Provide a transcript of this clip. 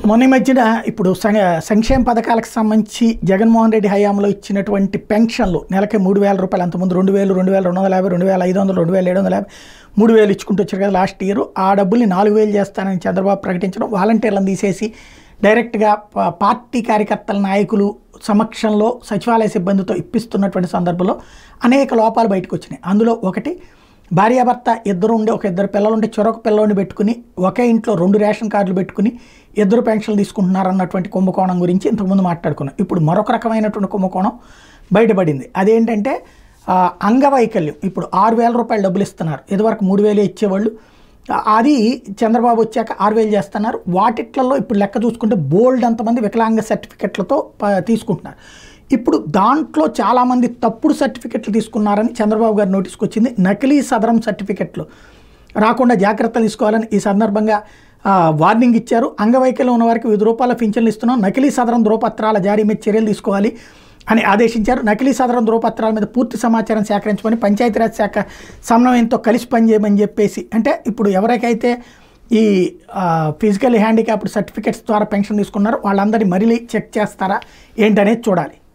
మొన్న ఈ మధ్యన ఇప్పుడు సం- సంక్షేమ పథకాలకు సంబంధించి జగన్మోహన్ రెడ్డి హయాంలో ఇచ్చినటువంటి పెన్షన్లు నెలకి మూడు వేల రూపాయలు అంతకుముందు రెండు వేలు రెండు వేల రెండు వందల యాభై రెండు వేల ఐదు వందలు రెండు వేల ఏడు వందల యాభై మూడు వేలు ఇచ్చుకుంటూ వచ్చారు కదా లాస్ట్ ఇయర్ ఆ డబ్బుల్ని నాలుగు వేలు చేస్తానని చంద్రబాబు ప్రకటించడం వాలంటీర్లను తీసేసి డైరెక్ట్గా ప- పార్టీ కార్యకర్తల నాయకులు సమక్షంలో సచివాలయ సిబ్బందితో ఇప్పిస్తున్నటువంటి సందర్భంలో అనేక లోపాలు బయటకు వచ్చినాయి అందులో ఒకటి భార్యాభర్త ఇద్దరు ఉండి ఒక ఇద్దరు పిల్లలు ఉంటే చొరొక పిల్లని పెట్టుకుని ఒకే ఇంట్లో రెండు రేషన్ కార్డులు పెట్టుకుని ఇద్దరు పెన్షన్లు తీసుకుంటున్నారు అన్నటువంటి కుంభకోణం గురించి ఇంతకుముందు మాట్లాడుకున్నాం ఇప్పుడు మరొక రకమైనటువంటి కుంభకోణం బయటపడింది అదేంటంటే ఆ, అంగవైకల్యం ఇప్పుడు ఆరు వేల రూపాయలు డబ్బులు ఇస్తున్నారు ఇదివరకు మూడు వేలే ఇచ్చేవాళ్ళు ఆ- అది చంద్రబాబు వచ్చాక ఆరు వేలు చేస్తున్నారు వాటిట్లలో ఇప్పుడు లెక్క చూసుకుంటే బోల్డ్ అంతమంది వికలాంగ సర్టిఫికెట్లతో ప- తీసుకుంటున్నారు ఇప్పుడు దాంట్లో చాలామంది తప్పుడు సర్టిఫికెట్లు తీసుకున్నారని చంద్రబాబు గారు నోటీస్కి వచ్చింది నకిలీ సదరం సర్టిఫికెట్లు రాకుండా జాగ్రత్తలు తీసుకోవాలని ఈ సందర్భంగా ఆ, వార్నింగ్ ఇచ్చారు అంగవైకల్యం ఉన్న వారికి వివిధ రూపాయల పింఛన్లు ఇస్తున్నాం నకిలీ సదరం ధ్రువపత్రాల జారీ మీద చర్యలు తీసుకోవాలి అని ఆదేశించారు నకిలీ సదరం ధ్రువపత్రాల మీద పూర్తి సమాచారం సేకరించమని పంచాయతీరాజ్ శాఖ సమన్వయంతో కలిసి పనిచేయమని చెప్పేసి అంటే ఇప్పుడు ఎవరికైతే ఈ ఫిజికల్ హ్యాండిక్యాప్డ్ సర్టిఫికెట్స్ ద్వారా పెన్షన్ తీసుకున్నారో వాళ్ళందరినీ మరీ చెక్ చేస్తారా ఏంటనేది చూడాలి